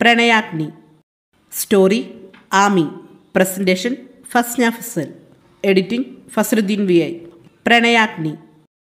പ്രണയാഗ്നി story Ami presentation Fasna Fasal editing Fasaruddin V I Pranayagni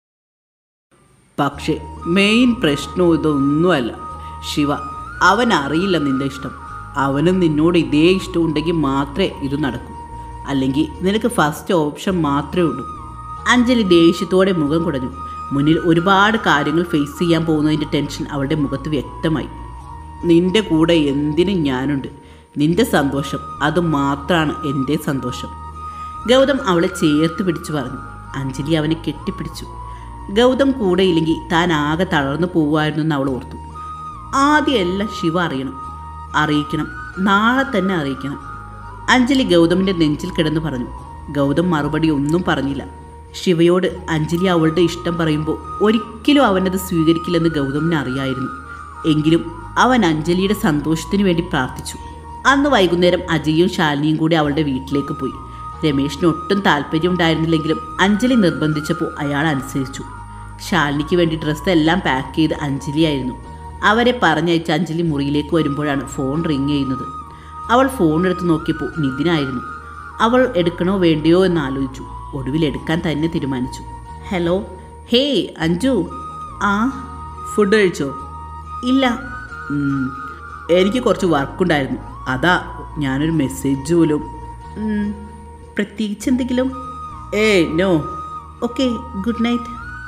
പക്ഷേ main പ്രശ്നം ഇതൊന്നുമല്ല ശിവ അവൻ അറിയില്ല നിന്റെ ഇഷ്ടം അവനും നിന്നോട് ഇതേ ഇഷ്ടം ഉണ്ടെങ്കിൽ മാത്രമേ ഇത് നടക്കൂ അല്ലെങ്കിൽ നിനക്ക് ഫസ്റ്റ് ഓപ്ഷൻ മാത്രമേ ഉള്ളൂ അഞ്ജലി ദേഷ്യത്തോടെ മുഖം കുടഞ്ഞു മുന്നിൽ ഒരുപാട് കാര്യങ്ങൾ ഫേസ് ചെയ്യാൻ പോകുന്നതിൻ്റെ ടെൻഷൻ അവളുടെ മുഖത്ത് വ്യക്തമായി നിന്റെ കൂടെ എന്തിനും ഞാനുണ്ട് നിന്റെ സന്തോഷം അത് മാത്രമാണ് എൻ്റെ സന്തോഷം ഗൗതം അവളെ ചേർത്ത് പിടിച്ചു പറഞ്ഞു അഞ്ജലി അവനെ കെട്ടിപ്പിടിച്ചു ഗൗതം കൂടെയില്ലെങ്കിൽ താൻ ആകെ തളർന്നു പോവുമായിരുന്നു എന്ന് അവൾ ഓർത്തു ആദ്യം എല്ലാം ശിവ അറിയണം അറിയിക്കണം നാളെ തന്നെ അറിയിക്കണം അഞ്ജലി ഗൗതമിൻ്റെ നെഞ്ചിൽ കിടന്ന് പറഞ്ഞു ഗൗതം മറുപടി ഒന്നും പറഞ്ഞില്ല ശിവയോട് അഞ്ജലി അവളുടെ ഇഷ്ടം പറയുമ്പോൾ ഒരിക്കലും അവനത് സ്വീകരിക്കില്ലെന്ന് ഗൗതമിന് അറിയായിരുന്നു എങ്കിലും അവൻ അഞ്ജലിയുടെ സന്തോഷത്തിന് വേണ്ടി പ്രാർത്ഥിച്ചു അന്ന് വൈകുന്നേരം അജയും ശാലിനിയും കൂടി അവളുടെ വീട്ടിലേക്ക് പോയി രമേശിന് ഒട്ടും താല്പര്യം ഉണ്ടായിരുന്നില്ലെങ്കിലും അഞ്ജലി നിർബന്ധിച്ചപ്പോൾ അയാൾ അനുസരിച്ചു ശാലിനിക്ക് വേണ്ടി ഡ്രസ്സ് എല്ലാം പാക്ക് ചെയ്ത് അഞ്ജലിയായിരുന്നു അവരെ പറഞ്ഞയച്ച് അഞ്ജലി മുറിയിലേക്ക് വരുമ്പോഴാണ് ഫോൺ റിങ് ചെയ്യുന്നത് അവൾ ഫോൺ എടുത്ത് നോക്കിയപ്പോൾ നിതിനായിരുന്നു അവൾ എടുക്കണോ വേണ്ടയോ എന്ന് ആലോചിച്ചു ഒടുവിൽ എടുക്കാൻ തന്നെ തീരുമാനിച്ചു ഹലോ ഹേ അഞ്ജു ആ ഫുഡ് കഴിച്ചോ ഇല്ല ഉം, എനിക്ക് കുറച്ച് വർക്കുണ്ടായിരുന്നു അതാ ഞാനൊരു മെസ്സേജ് പോലും ഉം, പ്രത്യേകിച്ച് എന്തെങ്കിലും ഏ no okay good night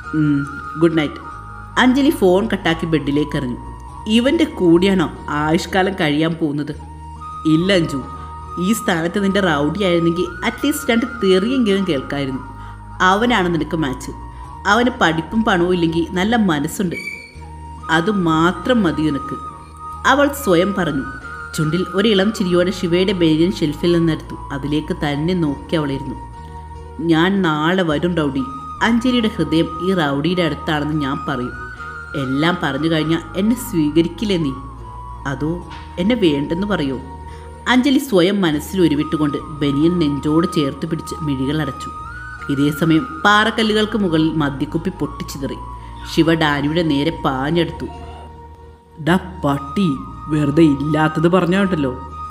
good night Anjali phone കട്ടാക്കി ബെഡിലേക്ക് എറിഞ്ഞു ഇവൻ്റെ കൂടിയാണോ ആയുഷ്കാലം കഴിയാൻ പോകുന്നത് ഇല്ല അഞ്ജു ഈ സ്ഥാനത്ത് നിന്റെ റൗഡി ആയിരുന്നെങ്കിൽ അറ്റ്ലീസ്റ്റ് രണ്ട് തെറിയെങ്കിലും കേൾക്കായിരുന്നു അവനാണ് നിനക്ക് മാച്ച് അവന് പഠിപ്പും പണവും ഇല്ലെങ്കിൽ നല്ല മനസ്സുണ്ട് അത് മാത്രം മതി നിനക്ക് അവൾ സ്വയം പറഞ്ഞു ചുണ്ടിൽ ഒരിളം ചിരിയോടെ ശിവയുടെ ബേരിയൻ ഷെൽഫിൽ നിന്നെടുത്തു അതിലേക്ക് തന്നെ നോക്കി അവളിരുന്നു ഞാൻ നാളെ വരും റൗഡി അഞ്ജലിയുടെ ഹൃദയം ഈ റൗഡിയുടെ അടുത്താണെന്ന് ഞാൻ പറയും എല്ലാം പറഞ്ഞു കഴിഞ്ഞാൽ എന്നെ സ്വീകരിക്കില്ലേ നീ അതോ എന്നെ വേണ്ടെന്ന് പറയോ അഞ്ജലി സ്വയം മനസ്സിൽ ഉരുവിട്ടുകൊണ്ട് ബനിയൻ നെഞ്ചോട് ചേർത്ത് പിടിച്ച് മിഴികൾ അടച്ചു ഇതേസമയം പാറക്കല്ലുകൾക്ക് മുകളിൽ മദ്യക്കുപ്പി പൊട്ടിച്ചിതറി ശിവ ഡാനിയുടെ നേരെ പാഞ്ഞെടുത്തു ഡാ പട്ടി വെറുതെ ഇല്ലാത്തത് പറഞ്ഞോട്ടല്ലോ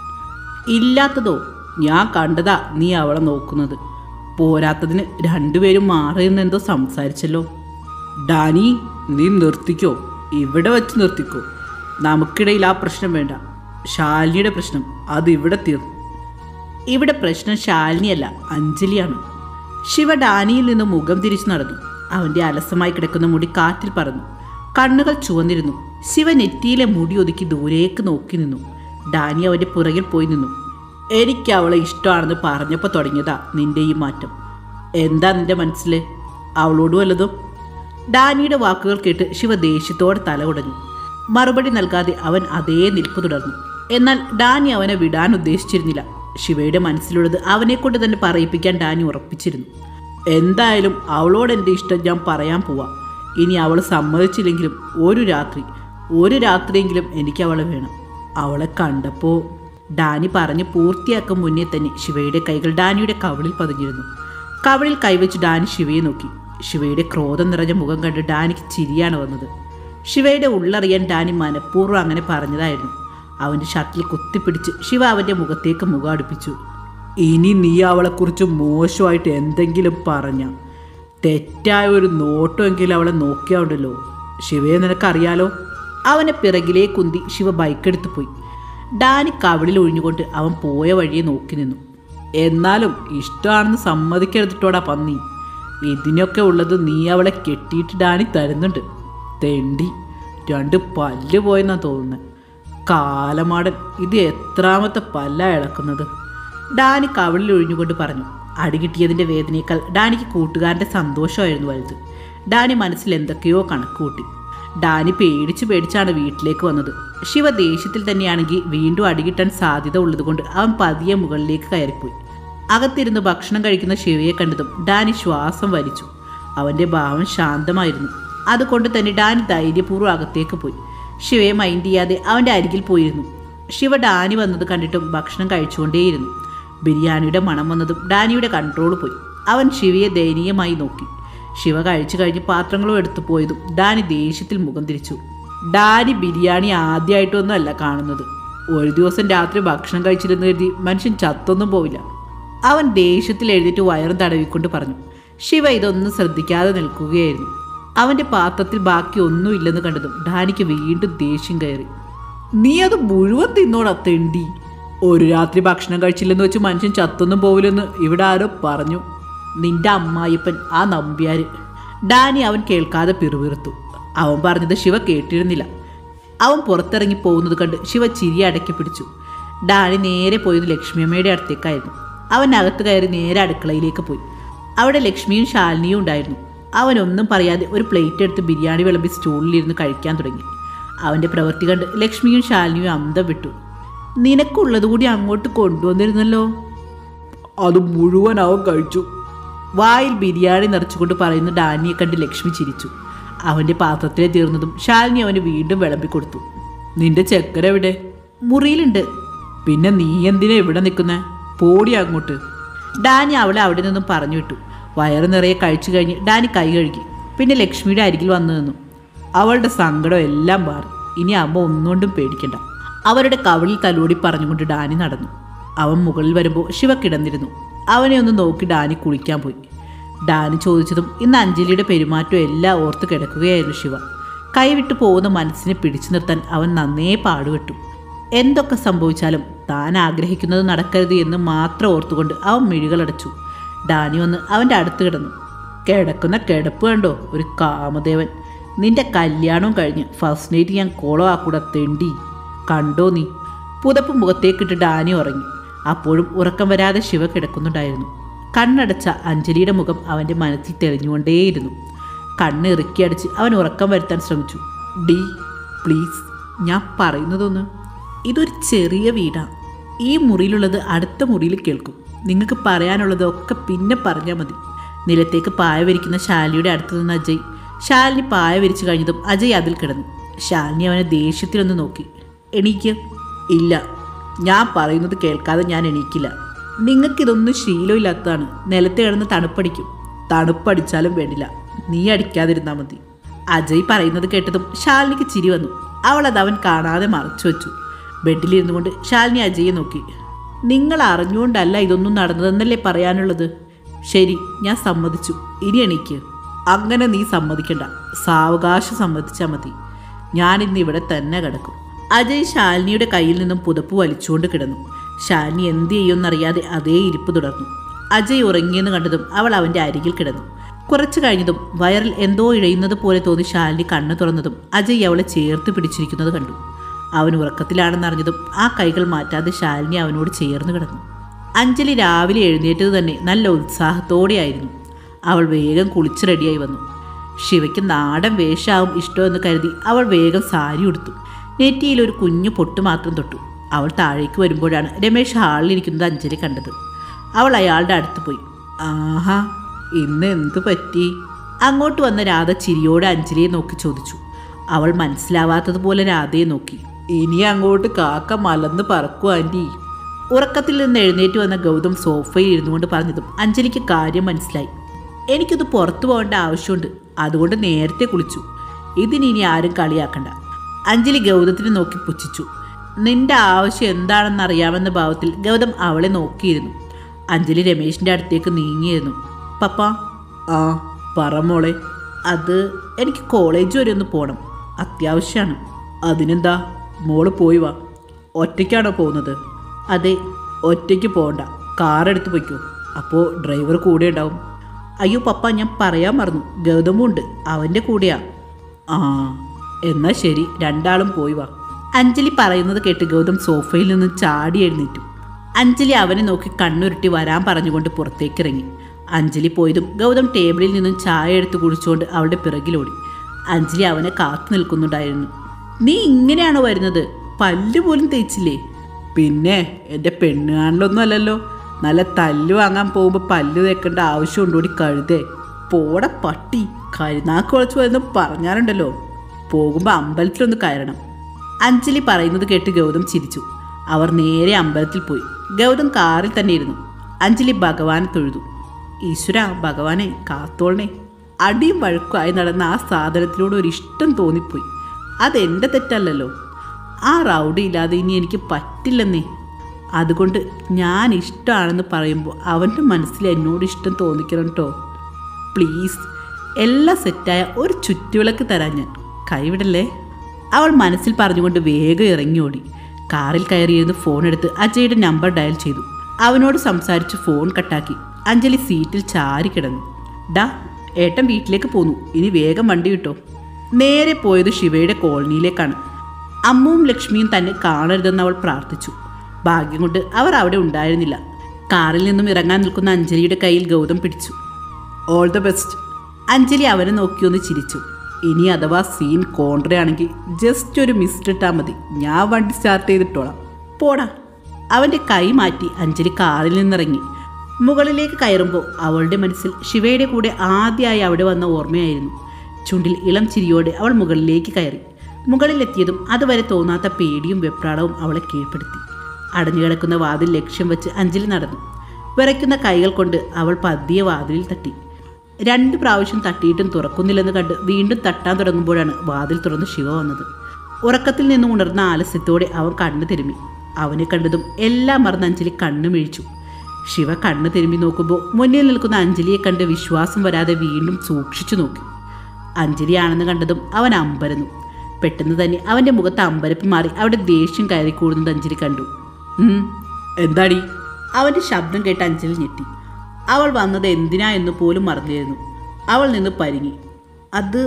ഇല്ലാത്തതോ ഞാൻ കണ്ടതാ നീ അവളെ നോക്കുന്നത് പോരാത്തതിന് രണ്ടുപേരും മാറി നിന്നെന്തോ സംസാരിച്ചല്ലോ ഡാനി നീ നിർത്തിക്കോ ഇവിടെ വെച്ച് നിർത്തിക്കോ നമുക്കിടയിൽ ആ പ്രശ്നം വേണ്ട ശാലിനിയുടെ പ്രശ്നം അത് ഇവിടെ തീർന്നു ഇവിടെ പ്രശ്നം ശാലിനിയല്ല അഞ്ജലിയാണ് ശിവ ഡാനിയിൽ നിന്ന് മുഖം തിരിച്ചു നടന്നു അവൻ്റെ അലസമായി കിടക്കുന്ന മുടി കാറ്റിൽ പറന്നു കണ്ണുകൾ ചുവന്നിരുന്നു ശിവ നെറ്റിയിലെ മുടി ഒതുക്കി ദൂരേക്ക് നോക്കി നിന്നു ഡാനി അവൻ്റെ പുറകിൽ പോയി നിന്നു എനിക്ക് അവളെ ഇഷ്ടമാണെന്ന് പറഞ്ഞപ്പോൾ തുടങ്ങിയതാ നിന്റെ ഈ മാറ്റം എന്താ നിന്റെ മനസ്സിൽ അവളോട് വല്ലതും ഡാനിയുടെ വാക്കുകൾ കേട്ട് ശിവ ദേഷ്യത്തോടെ തല ഉടഞ്ഞു മറുപടി നൽകാതെ അവൻ അതേ നിൽപ്പ് തുടർന്നു എന്നാൽ ഡാനി അവനെ വിടാൻ ഉദ്ദേശിച്ചിരുന്നില്ല ശിവയുടെ മനസ്സിലുള്ളത് അവനെ കൊണ്ട് തന്നെ പറയിപ്പിക്കാൻ ഡാനി ഉറപ്പിച്ചിരുന്നു എന്തായാലും അവളോട് എൻ്റെ ഇഷ്ടം ഞാൻ പറയാൻ പോവാം ഇനി അവൾ സമ്മതിച്ചില്ലെങ്കിലും ഒരു രാത്രി ഒരു രാത്രിയെങ്കിലും എനിക്ക് അവളെ വേണം അവളെ കണ്ടപ്പോൾ ഡാനി പറഞ്ഞ് പൂർത്തിയാക്കും മുന്നേ തന്നെ ശിവയുടെ കൈകൾ ഡാനിയുടെ കവിളിൽ പതിഞ്ഞിരുന്നു കവിളിൽ കൈവച്ച് ഡാനി ശിവയെ നോക്കി ശിവയുടെ ക്രോധം നിറഞ്ഞ മുഖം കണ്ട് ഡാനിക്ക് ചിരിയാണ് വന്നത് ശിവയുടെ ഉള്ളറിയാൻ ഡാനി മനഃപൂർവ്വം അങ്ങനെ പറഞ്ഞതായിരുന്നു അവൻ്റെ ഷർട്ടിൽ കുത്തിപ്പിടിച്ച് ശിവ അവൻ്റെ മുഖത്തേക്ക് മുഖം അടുപ്പിച്ചു ഇനി നീ അവളെക്കുറിച്ച് മോശമായിട്ട് എന്തെങ്കിലും പറഞ്ഞ തെറ്റായ ഒരു നോട്ടമെങ്കിലും അവളെ നോക്കിയാണ്ടല്ലോ ശിവയെ നിനക്കറിയാലോ അവനെ പിറകിലേ കുന്തി ശിവ ബൈക്കെടുത്ത് പോയി ഡാനി കവിളിൽ ഒഴിഞ്ഞുകൊണ്ട് അവൻ പോയ വഴിയെ നോക്കി നിന്നു എന്നാലും ഇഷ്ടമാണെന്ന് സമ്മതിക്കരുതിട്ടോടാ പന്നി ഇതിനൊക്കെ ഉള്ളത് നീ അവളെ കെട്ടിയിട്ട് ഡാനി തരുന്നുണ്ട് തെണ്ടി രണ്ട് പല്ല് പോയെന്നാ തോന്നുന്നത് കാലമാടൻ ഇത് എത്രാമത്തെ പല്ല ഇളക്കുന്നത് ഡാനി കവിളിൽ ഒഴിഞ്ഞുകൊണ്ട് പറഞ്ഞു അടി കിട്ടിയതിൻ്റെ വേദനയേക്കാൾ ഡാനിക്ക് കൂട്ടുകാരൻ്റെ സന്തോഷമായിരുന്നു വലുത് ഡാനി മനസ്സിൽ എന്തൊക്കെയോ കണക്ക് കൂട്ടി ഡാനി പേടിച്ച് പേടിച്ചാണ് വീട്ടിലേക്ക് വന്നത് ശിവ ദേഷ്യത്തിൽ തന്നെയാണെങ്കിൽ വീണ്ടും അടികിട്ടാൻ സാധ്യത ഉള്ളതുകൊണ്ട് അവൻ പതിയെ മുകളിലേക്ക് കയറിപ്പോയി അകത്തിരുന്ന് ഭക്ഷണം കഴിക്കുന്ന ശിവയെ കണ്ടതും ഡാനി ശ്വാസം വലിച്ചു അവൻ്റെ ഭാവം ശാന്തമായിരുന്നു അതുകൊണ്ട് തന്നെ ഡാനി ധൈര്യപൂർവ്വം അകത്തേക്ക് പോയി ശിവയെ മൈൻഡ് ചെയ്യാതെ അവൻ്റെ അരികിൽ പോയിരുന്നു ശിവ ഡാനി വന്നത് കണ്ടിട്ടും ഭക്ഷണം കഴിച്ചുകൊണ്ടേയിരുന്നു ബിരിയാണിയുടെ മണം വന്നതും ഡാനിയുടെ കൺട്രോൾ പോയി അവൻ ശിവയെ ദയനീയമായി നോക്കി ശിവ കഴിച്ചു കഴിഞ്ഞ് പാത്രങ്ങളും എടുത്തു പോയതും ഡാനി ദേഷ്യത്തിൽ മുഖം തിരിച്ചു ഡാനി ബിരിയാണി ആദ്യമായിട്ടൊന്നും അല്ല കാണുന്നത് ഒരു ദിവസം രാത്രി ഭക്ഷണം കഴിച്ചിരുന്ന് കരുതി മനുഷ്യൻ ചത്തൊന്നും പോവില്ല അവൻ ദേഷ്യത്തിൽ എഴുന്നേറ്റ് വയറും തടവിക്കൊണ്ട് പറഞ്ഞു ശിവ ഇതൊന്നും ശ്രദ്ധിക്കാതെ നിൽക്കുകയായിരുന്നു അവൻ്റെ പാത്രത്തിൽ ബാക്കി ഒന്നുമില്ലെന്ന് കണ്ടതും ഡാനിക്ക് വീണ്ടും ദേഷ്യം കയറി നീ അത് മുഴുവൻ തിന്നോടാ തെണ്ടി ഒരു രാത്രി ഭക്ഷണം കഴിച്ചില്ലെന്ന് വെച്ച് മനുഷ്യൻ ചത്തൊന്നും പോവില്ലെന്ന് ഇവിടെ ആരോ പറഞ്ഞു നിന്റെ അമ്മായിപ്പൻ ആ നമ്പ്യാര് ഡാനി അവൻ കേൾക്കാതെ പിറുപിറുത്തു അവൻ പറഞ്ഞത് ശിവ കേട്ടിരുന്നില്ല അവൻ പുറത്തിറങ്ങി പോകുന്നത് കണ്ട് ശിവ ചിരി അടക്കി പിടിച്ചു ഡാനി നേരെ പോയത് ലക്ഷ്മിയമ്മയുടെ അടുത്തേക്കായിരുന്നു അവൻ അകത്ത് കയറി നേരെ അടുക്കളയിലേക്ക് പോയി അവിടെ ലക്ഷ്മിയും ശാലിനിയും ഉണ്ടായിരുന്നു അവനൊന്നും പറയാതെ ഒരു പ്ലേറ്റ് എടുത്ത് ബിരിയാണി വിളമ്പി സ്റ്റൂളിലിരുന്ന് കഴിക്കാൻ തുടങ്ങി അവൻ്റെ പ്രവൃത്തി കണ്ട് ലക്ഷ്മിയും ശാലിനിയും അന്തം വിട്ടു നിനക്കുള്ളത് കൂടി അങ്ങോട്ട് കൊണ്ടുവന്നിരുന്നല്ലോ അത് മുഴുവൻ അവൻ കഴിച്ചു വായിൽ ബിരിയാണി നിറച്ചുകൊണ്ട് പറയുന്ന ഡാനിയെ കണ്ട് ലക്ഷ്മി ചിരിച്ചു അവൻ്റെ പാത്രത്തിലെ തീർന്നതും ശാലിനി അവന് വീണ്ടും വിളമ്പി കൊടുത്തു നിന്റെ ചെക്കര എവിടെ മുറിയിലുണ്ട് പിന്നെ നീ എന്തിനാ ഇവിടെ നിൽക്കുന്നേ പോടി അങ്ങോട്ട് ഡാനി അവളെ അവിടെ നിന്നും പറഞ്ഞു വിട്ടു വയറ് നിറയെ കഴിച്ചു കഴിഞ്ഞ് ഡാനി കൈ കഴുകി പിന്നെ ലക്ഷ്മിയുടെ അരികിൽ വന്നു നിന്നു അവളുടെ സങ്കടം എല്ലാം മാറി ഇനി അമ്മ ഒന്നുകൊണ്ടും പേടിക്കണ്ട അവരുടെ കവിളിൽ തലോടി പറഞ്ഞുകൊണ്ട് ഡാനി നടന്നു അവൻ മുകളിൽ വരുമ്പോൾ ശിവ കിടന്നിരുന്നു അവനെ ഒന്ന് നോക്കി ഡാനി കുളിക്കാൻ പോയി ഡാനി ചോദിച്ചതും ഇന്ന് അഞ്ജലിയുടെ പെരുമാറ്റം എല്ലാം ഓർത്ത് കിടക്കുകയായിരുന്നു ശിവ കൈവിട്ടു പോകുന്ന മനസ്സിനെ പിടിച്ചു നിർത്താൻ അവൻ നന്നേ പാടുപെട്ടു എന്തൊക്കെ സംഭവിച്ചാലും താൻ ആഗ്രഹിക്കുന്നത് നടക്കരുത് എന്ന് മാത്രം ഓർത്തുകൊണ്ട് അവൻ മിഴികളടച്ചു ഡാനി വന്ന് അവൻ്റെ അടുത്ത് കിടന്നു കിടക്കുന്ന കിടപ്പ് കണ്ടോ ഒരു കാമദേവൻ നിന്റെ കല്യാണവും കഴിഞ്ഞ് ഫസ്റ്റ് നൈറ്റ് ഞാൻ കോളോ ആക്കൂടെ തെണ്ടി കണ്ടോ നീ പുതപ്പ് മുഖത്തേക്കിട്ട് ഡാനി ഉറങ്ങി അപ്പോഴും ഉറക്കം വരാതെ ശിവ കിടക്കുന്നുണ്ടായിരുന്നു കണ്ണടച്ച അഞ്ജലിയുടെ മുഖം അവൻ്റെ മനസ്സിൽ തെളിഞ്ഞുകൊണ്ടേയിരുന്നു കണ്ണ് ഇറുക്കിയടിച്ച് അവൻ ഉറക്കം വരുത്താൻ ശ്രമിച്ചു ഡി പ്ലീസ് ഞാൻ പറയുന്നതൊന്ന് ഇതൊരു ചെറിയ വീടാണ് ഈ മുറിയിലുള്ളത് അടുത്ത മുറിയിൽ കേൾക്കും നിങ്ങൾക്ക് പറയാനുള്ളതൊക്കെ പിന്നെ പറഞ്ഞാൽ മതി നിലത്തേക്ക് പായ വിരിക്കുന്ന ശാലിയുടെ അടുത്ത് നിന്ന് അജയ് ശാലിനി പായ വിരിച്ചു കഴിഞ്ഞതും അജയ് അതിൽ കിടന്നു ശാലിനി അവനെ ദേഷ്യത്തിലൊന്ന് നോക്കി എണീക്ക് ഇല്ല ഞാൻ പറയുന്നത് കേൾക്കാതെ ഞാൻ എണീക്കില്ല നിങ്ങൾക്കിതൊന്നും ശീലമില്ലാത്തതാണ് നിലത്ത് കിടന്ന് തണുപ്പടിക്കും തണുപ്പടിച്ചാലും വേണ്ടില്ല നീ അടിക്കാതിരുന്നാൽ മതി അജയ് പറയുന്നത് കേട്ടതും ശാലിനിക്ക് ചിരി വന്നു അവൾ അത് അവൻ കാണാതെ മറച്ചു വെച്ചു ബെഡിലിരുന്നു കൊണ്ട് ശാലിനി അജയെ നോക്കി നിങ്ങൾ അറിഞ്ഞുകൊണ്ടല്ല ഇതൊന്നും നടന്നതെന്നല്ലേ പറയാനുള്ളത് ശരി ഞാൻ സമ്മതിച്ചു ഇനി എണീക്ക് അങ്ങനെ നീ സമ്മതിക്കണ്ട സാവകാശം സമ്മതിച്ചാൽ മതി ഞാൻ ഇന്ന് ഇവിടെ തന്നെ കിടക്കും അജയ് ശാലിനിയുടെ കയ്യിൽ നിന്നും പുതപ്പ് വലിച്ചുകൊണ്ട് കിടന്നു ശാലിനി എന്ത് ചെയ്യുമെന്നറിയാതെ അതേ ഇരിപ്പ് തുടർന്നു അജയ് ഉറങ്ങിയെന്ന് കണ്ടതും അവൾ അവൻ്റെ അരികിൽ കിടന്നു കുറച്ചു കഴിഞ്ഞതും വയറിൽ എന്തോ ഇഴയുന്നത് പോലെ തോന്നി ശാലിനി കണ്ണു തുറന്നതും അജയ് അവളെ ചേർത്ത് പിടിച്ചിരിക്കുന്നത് കണ്ടു അവൻ ഉറക്കത്തിലാണെന്നറിഞ്ഞതും ആ കൈകൾ മാറ്റാതെ ശാലിനി അവനോട് ചേർന്ന് കിടന്നു അഞ്ജലി രാവിലെ എഴുന്നേറ്റത് തന്നെ നല്ല ഉത്സാഹത്തോടെയായിരുന്നു അവൾ വേഗം കുളിച്ച് റെഡിയായി വന്നു ശിവയ്ക്ക് നാടൻ വേഷാവും ഇഷ്ടമെന്ന് കരുതി അവൾ വേഗം സാരി ഉടുത്തു നെറ്റിയിൽ ഒരു കുഞ്ഞു പൊട്ട് മാത്രം തൊട്ടു അവൾ താഴേക്ക് വരുമ്പോഴാണ് രമേശ് ഹാളിലിരിക്കുന്നത് അഞ്ജലി കണ്ടത് അവൾ അയാളുടെ അടുത്ത് പോയി ആഹാ ഇന്ന് എന്തു പറ്റി അങ്ങോട്ട് വന്ന രാധ ചിരിയോടെ അഞ്ജലിയെ നോക്കി ചോദിച്ചു അവൾ മനസ്സിലാവാത്തതുപോലെ രാധയെ നോക്കി ഇനി അങ്ങോട്ട് കാക്ക മലന്ന് പറക്കൂ ആൻറ്റി ഉറക്കത്തിൽ നിന്ന് എഴുന്നേറ്റ് വന്ന ഗൗതം സോഫയിൽ ഇരുന്നുകൊണ്ട് പറഞ്ഞതും അഞ്ജലിക്ക് കാര്യം മനസ്സിലായി എനിക്കിത് പുറത്തു പോകേണ്ട ആവശ്യമുണ്ട് അതുകൊണ്ട് നേരത്തെ കുളിച്ചു ഇതിനി ഇനി ആരും കളിയാക്കണ്ട അഞ്ജലി ഗൗതത്തിനെ നോക്കി പുച്ഛിച്ചു നിന്റെ ആവശ്യം എന്താണെന്ന് അറിയാമെന്ന ഭാവത്തിൽ ഗൗതം അവളെ നോക്കിയിരുന്നു അഞ്ജലി രമേശിൻ്റെ അടുത്തേക്ക് നീങ്ങിയിരുന്നു പപ്പ ആ പറ മോളെ അത് എനിക്ക് കോളേജ് വരെ ഒന്ന് പോകണം അത്യാവശ്യമാണ് അതിനെന്താ മോള് പോയി വാ ഒറ്റയ്ക്കാണോ പോകുന്നത് അതെ ഒറ്റയ്ക്ക് പോകണ്ട കാർ എടുത്ത് പൊയ്ക്കോ അപ്പോൾ ഡ്രൈവർ കൂടെ ഉണ്ടാവും അയ്യോ പപ്പ ഞാൻ പറയാൻ മറന്നു ഗൗതമുണ്ട് അവൻ്റെ കൂടെയാ ആ എന്നാ ശരി രണ്ടാളും പോയി വാ അഞ്ജലി പറയുന്നത് കേട്ട് ഗൗതം സോഫയിൽ നിന്ന് ചാടി എഴുന്നേറ്റു അഞ്ജലി അവനെ നോക്കി കണ്ണുരുട്ടി വരാൻ പറഞ്ഞുകൊണ്ട് പുറത്തേക്ക് ഇറങ്ങി അഞ്ജലി പോയതും ഗൗതം ടേബിളിൽ നിന്നും ചായ എടുത്ത് കുടിച്ചുകൊണ്ട് അവളുടെ പിറകിലോടി അഞ്ജലി അവനെ കാത്തു നിൽക്കുന്നുണ്ടായിരുന്നു നീ ഇങ്ങനെയാണോ വരുന്നത് പല്ല് പോലും തേച്ചില്ലേ പിന്നെ എൻ്റെ പെണ്ണ് കാണലൊന്നും അല്ലല്ലോ നല്ല തല്ല് വാങ്ങാൻ പോകുമ്പോൾ പല്ല് തേക്കേണ്ട ആവശ്യം ഉണ്ടോടി കഴുതേ പോട പട്ടി കരുനാക്ക് കുളച്ച് വരുന്ന പറഞ്ഞാലുണ്ടല്ലോ പോകുമ്പോൾ അമ്പലത്തിലൊന്ന് കയറണം അഞ്ജലി പറയുന്നത് കേട്ട് ഗൗതം ചിരിച്ചു അവർ നേരെ അമ്പലത്തിൽ പോയി ഗൗതം കാറിൽ തന്നെ ഇരുന്നു അഞ്ജലി ഭഗവാനെ തൊഴുതു ഈശ്വര ഭഗവാനെ കാത്തോളണേ അടിയും വഴക്കുമായി നടന്ന ആ സാധനത്തിനോട് ഒരു ഇഷ്ടം തോന്നിപ്പോയി അതെൻ്റെ തെറ്റല്ലല്ലോ ആ റൗഡി ഇല്ലാതെ ഇനി എനിക്ക് പറ്റില്ലെന്നേ അതുകൊണ്ട് ഞാൻ ഇഷ്ടമാണെന്ന് പറയുമ്പോൾ അവൻ്റെ മനസ്സിൽ എന്നോട് ഇഷ്ടം തോന്നിക്കണം കേട്ടോ പ്ലീസ് എല്ലാം സെറ്റായ ഒരു ചുറ്റുവിളക്ക് തരാൻ ഞാൻ കൈവിടല്ലേ അവൾ മനസ്സിൽ പറഞ്ഞുകൊണ്ട് വേഗം ഇറങ്ങി ഓടി കാറിൽ കയറിയിരുന്ന് ഫോൺ എടുത്ത് അജയുടെ നമ്പർ ഡയൽ ചെയ്തു അവനോട് സംസാരിച്ച് ഫോൺ കട്ടാക്കി അഞ്ജലി സീറ്റിൽ ചാരി കിടന്നു ഡാ ഏട്ടൻ വീട്ടിലേക്ക് പോന്നു ഇനി വേഗം വണ്ടി കിട്ടോ നേരെ പോയത് ശിവയുടെ കോളനിയിലേക്കാണ് അമ്മുവും ലക്ഷ്മിയും തന്നെ കാണരുതെന്ന് അവൾ പ്രാർത്ഥിച്ചു ഭാഗ്യം കൊണ്ട് അവർ അവിടെ ഉണ്ടായിരുന്നില്ല കാറിൽ നിന്നും ഇറങ്ങാൻ നിൽക്കുന്ന അഞ്ജലിയുടെ കയ്യിൽ ഗൗതം പിടിച്ചു ഓൾ ദ ബെസ്റ്റ് അഞ്ജലി അവനെ നോക്കിയൊന്ന് ചിരിച്ചു ഇനി അഥവാ സീൻ കോൺട്രയാണെങ്കിൽ ജസ്റ്റ് ഒരു മിസ്റ്റ് ഇട്ടാൽ മതി ഞാൻ വണ്ടി സ്റ്റാർട്ട് ചെയ്തിട്ടോളാം പോടാ അവൻ്റെ കൈ മാറ്റി അഞ്ജലി കാറിൽ നിന്നിറങ്ങി മുകളിലേക്ക് കയറുമ്പോൾ അവളുടെ മനസ്സിൽ ശിവയുടെ കൂടെ ആദ്യമായി അവിടെ വന്ന ഓർമ്മയായിരുന്നു ചുണ്ടിൽ ഇളം ചിരിയോടെ അവൾ മുകളിലേക്ക് കയറി മുകളിലെത്തിയതും അതുവരെ തോന്നാത്ത പേടിയും വെപ്രാളവും അവളെ കീഴ്പ്പെടുത്തി അടഞ്ഞുകിടക്കുന്ന വാതിൽ ലക്ഷ്യം വെച്ച് അഞ്ജലി നടന്നു വിറയ്ക്കുന്ന കൈകൾ കൊണ്ട് അവൾ പതിയെ വാതിലിൽ തട്ടി രണ്ട് പ്രാവശ്യം തട്ടിയിട്ടും തുറക്കുന്നില്ലെന്ന് കണ്ട് വീണ്ടും തട്ടാൻ തുടങ്ങുമ്പോഴാണ് വാതിൽ തുറന്ന് ശിവ വന്നത് ഉറക്കത്തിൽ നിന്നും ഉണർന്ന ആലസ്യത്തോടെ അവൻ കണ്ണു തിരുമ്മി അവനെ കണ്ടതും എല്ലാം മറന്ന് അഞ്ജലി കണ്ണു മിഴിച്ചു ശിവ കണ്ണു തിരുമ്പി നോക്കുമ്പോൾ മുന്നിൽ നിൽക്കുന്ന അഞ്ജലിയെ കണ്ട് വിശ്വാസം വരാതെ വീണ്ടും സൂക്ഷിച്ചു നോക്കി അഞ്ജലിയാണെന്ന് കണ്ടതും അവൻ അമ്പരന്നു പെട്ടെന്ന് തന്നെ അവൻ്റെ മുഖത്ത് അമ്പരപ്പ് മാറി അവിടെ ദേഷ്യം കയറി കൂടുന്നത് അഞ്ജലി കണ്ടു "ഉം, എന്താടി അവൻ്റെ ശബ്ദം കേട്ട് അഞ്ജലി ഞെട്ടി അവൾ വന്നത് എന്തിനാ എന്ന് പോലും മറന്നിരുന്നു അവൾ നിന്ന് പരിങ്ങി അത്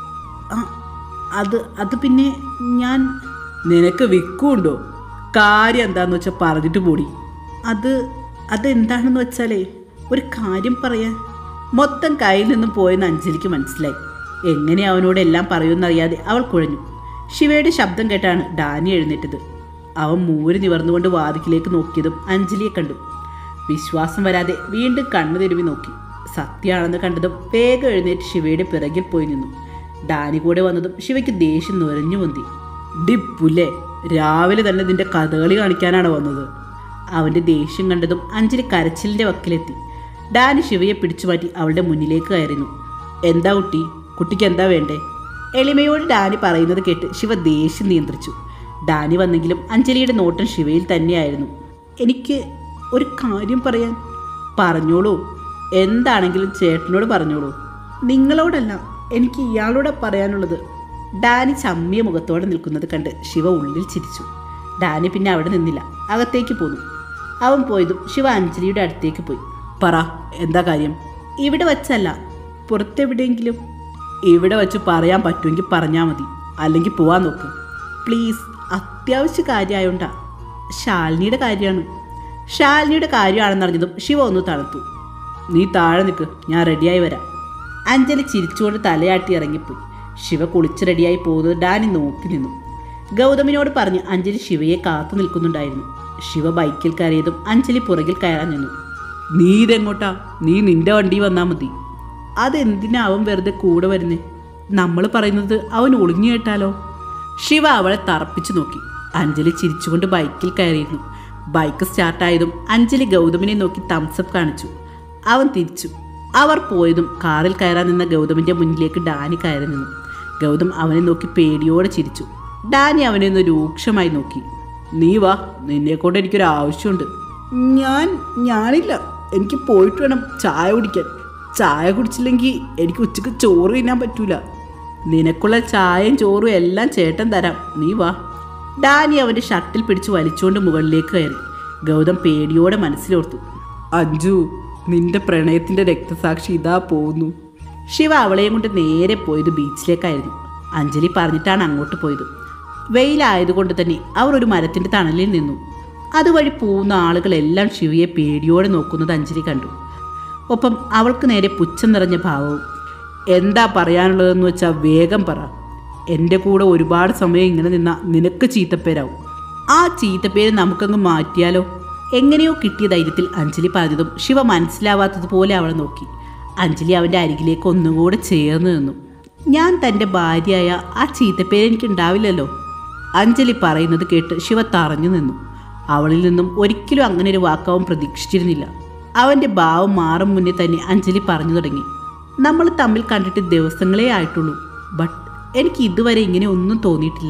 ആ, അത് അത് പിന്നെ ഞാൻ നിനക്ക് വിക്കുണ്ടോ കാര്യം എന്താന്ന് വെച്ചാൽ പറഞ്ഞിട്ട് പോടി അത് അതെന്താണെന്ന് വെച്ചാലേ ഒരു കാര്യം പറയാൻ മൊത്തം കയ്യിൽ നിന്നും പോയെന്ന് അഞ്ജലിക്ക് മനസ്സിലായി എങ്ങനെ അവനോട് എല്ലാം പറയുമെന്നറിയാതെ അവൾ കുഴഞ്ഞു ശിവയുടെ ശബ്ദം കേട്ടാണ് ഡാനി എഴുന്നേറ്റത് അവൻ മൂരി നിവർന്നുകൊണ്ട് വാതിക്കിലേക്ക് നോക്കിയതും അഞ്ജലിയെ കണ്ടു വിശ്വാസം വരാതെ വീണ്ടും കണ്ണു തിരുമ്പി നോക്കി സത്യമാണെന്ന് കണ്ടതും വേഗം എഴുന്നേറ്റ് ശിവയുടെ പിറകിൽ പോയി നിന്നു ഡാനി കൂടെ വന്നതും ശിവയ്ക്ക് ദേഷ്യം നുരഞ്ഞു പൊന്തി ഡിപ്പുല്ലേ രാവിലെ തന്നെ നിന്റെ കഥകളി കാണിക്കാനാണ് വന്നത് അവൻ്റെ ദേഷ്യം കണ്ടതും അഞ്ജലി കരച്ചിലിൻ്റെ വക്കിലെത്തി ഡാനി ശിവയെ പിടിച്ചു മാറ്റി അവളുടെ മുന്നിലേക്ക് കയറിന്നു എന്താ കുട്ടി കുട്ടിക്ക് എന്താ വേണ്ടേ എളിമയോട് ഡാനി പറയുന്നത് കേട്ട് ശിവ ദേഷ്യം നിയന്ത്രിച്ചു ഡാനി വന്നെങ്കിലും അഞ്ജലിയുടെ നോട്ടം ശിവയിൽ തന്നെയായിരുന്നു എനിക്ക് ഒരു കാര്യം പറയാൻ പറഞ്ഞോളൂ എന്താണെങ്കിലും ചേട്ടനോട് പറഞ്ഞോളൂ നിങ്ങളോടല്ല എനിക്ക് ഇയാളോട് പറയാനുള്ളത് ഡാനി ചമ്മിയ മുഖത്തോടെ നിൽക്കുന്നത് കണ്ട് ശിവ ഉള്ളിൽ ചിരിച്ചു ഡാനി പിന്നെ അവിടെ നിന്നില്ല അകത്തേക്ക് പോന്നു അവൻ പോയതും ശിവ അഞ്ജലിയുടെ അടുത്തേക്ക് പോയി പറ എന്താ കാര്യം ഇവിടെ വച്ചല്ല പുറത്തെവിടെയെങ്കിലും ഇവിടെ വെച്ച് പറയാൻ പറ്റുമെങ്കിൽ പറഞ്ഞാൽ മതി അല്ലെങ്കിൽ പോവാൻ നോക്ക് പ്ലീസ് അത്യാവശ്യ കാര്യമായോണ്ടാ ശാലിനിയുടെ കാര്യമാണ് ശാലിനിയുടെ കാര്യമാണെന്നറിഞ്ഞതും ശിവ ഒന്ന് തണുത്തു നീ താഴെ നിൽക്ക് ഞാൻ റെഡിയായി വരാം അഞ്ജലി ചിരിച്ചുകൊണ്ട് തലയാട്ടി ഇറങ്ങിപ്പോയി ശിവ കുളിച്ച് റെഡിയായി പോകുന്നത് ഡാനി നോക്കി നിന്നു ഗൗതമിനോട് പറഞ്ഞ് അഞ്ജലി ശിവയെ കാത്തു നിൽക്കുന്നുണ്ടായിരുന്നു ശിവ ബൈക്കിൽ കയറിയതും അഞ്ജലി പുറകിൽ കയറാൻ നിന്നു നീ ഇതെങ്ങോട്ടാ നീ നിന്റെ വണ്ടി വന്നാൽ മതി അതെന്തിനാ അവൻ വെറുതെ കൂടെ വരുന്നേ നമ്മൾ പറയുന്നത് അവൻ ഒളിഞ്ഞു കേട്ടാലോ ശിവ അവളെ തറപ്പിച്ചു നോക്കി അഞ്ജലി ചിരിച്ചുകൊണ്ട് ബൈക്കിൽ കയറിയിരുന്നു ബൈക്ക് സ്റ്റാർട്ടായതും അഞ്ജലി ഗൗതമിനെ നോക്കി തംസപ്പ് കാണിച്ചു അവൻ തിരിച്ചു അവർ പോയതും കാറിൽ കയറാൻ നിന്ന ഗൗതമിൻ്റെ മുന്നിലേക്ക് ഡാനി കയറി നിന്നു ഗൗതം അവനെ നോക്കി പേടിയോടെ ചിരിച്ചു ഡാനി അവനെ ഒന്ന് രൂക്ഷമായി നോക്കി നീ വാ നിന്നെ കൊണ്ട് എനിക്കൊരു ആവശ്യമുണ്ട് ഞാൻ ഞാനില്ല എനിക്ക് പോയിട്ട് വേണം ചായ കുടിക്കാൻ ചായ കുടിച്ചില്ലെങ്കിൽ എനിക്ക് ഉച്ചക്ക് ചോറ് തിന്നാൻ പറ്റൂല നിനക്കുള്ള ചായയും ചോറും എല്ലാം ചേട്ടൻ തരാം നീ വാ ഡാനി അവൻ്റെ ഷർട്ടിൽ പിടിച്ച് വലിച്ചുകൊണ്ട് മുകളിലേക്ക് കയറി ഗൗതം പേടിയോടെ മനസ്സിലോർത്തു അഞ്ജു നിന്റെ പ്രണയത്തിന്റെ രക്തസാക്ഷി ഇതാ പോകുന്നു ശിവ അവളെയും കൊണ്ട് നേരെ പോയത് ബീച്ചിലേക്കായിരുന്നു അഞ്ജലി പറഞ്ഞിട്ടാണ് അങ്ങോട്ട് പോയത് വെയിലായതുകൊണ്ട് തന്നെ അവർ ഒരു മരത്തിന്റെ തണലിൽ നിന്നു അതുവഴി പോകുന്ന ആളുകളെല്ലാം ശിവയെ പേടിയോടെ നോക്കുന്നത് അഞ്ജലി കണ്ടു ഒപ്പം അവൾക്ക് നേരെ പുച്ഛം നിറഞ്ഞ ഭാവവും എന്താ പറയാനുള്ളതെന്ന് വെച്ചാൽ വേഗം പറ എൻ്റെ കൂടെ ഒരുപാട് സമയം ഇങ്ങനെ നിന്ന നിനക്ക് ചീത്തപ്പേരാവും ആ ചീത്തപ്പേര് നമുക്കങ്ങ് മാറ്റിയാലോ എങ്ങനെയോ കിട്ടിയ ധൈര്യത്തിൽ അഞ്ജലി പറഞ്ഞതും ശിവ മനസ്സിലാവാത്തതുപോലെ അവളെ നോക്കി അഞ്ജലി അവൻ്റെ അരികിലേക്ക് ഒന്നുകൂടെ ചേർന്ന് നിന്നു ഞാൻ തൻ്റെ ഭാര്യയായ ആ ചീത്തപ്പേര് എനിക്ക് ഉണ്ടാവില്ലല്ലോ അഞ്ജലി പറയുന്നത് കേട്ട് ശിവ തറഞ്ഞു നിന്നു അവളിൽ നിന്നും ഒരിക്കലും അങ്ങനെ ഒരു വാക്കാവും പ്രതീക്ഷിച്ചിരുന്നില്ല അവൻ്റെ ഭാവം മാറും മുന്നേ തന്നെ അഞ്ജലി പറഞ്ഞു തുടങ്ങി നമ്മൾ തമ്മിൽ കണ്ടിട്ട് ദിവസങ്ങളേ ആയിട്ടുള്ളൂ ബട്ട് എനിക്ക് ഇതുവരെ ഇങ്ങനെ ഒന്നും തോന്നിയിട്ടില്ല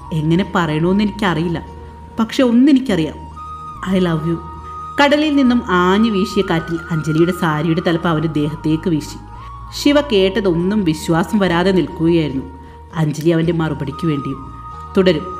എങ്ങനെ പറയണമെന്ന് എനിക്കറിയില്ല പക്ഷെ ഒന്നെനിക്കറിയാം ഐ ലവ് യു കടലിൽ നിന്നും ആഞ്ഞു വീശിയ കാറ്റിൽ അഞ്ജലിയുടെ സാരിയുടെ തലപ്പ് അവൻ്റെ ദേഹത്തേക്ക് വീശി ശിവ കേട്ടതൊന്നും വിശ്വാസം വരാതെ നിൽക്കുകയായിരുന്നു അഞ്ജലി അവൻ്റെ മറുപടിക്ക് വേണ്ടിയും തുടരും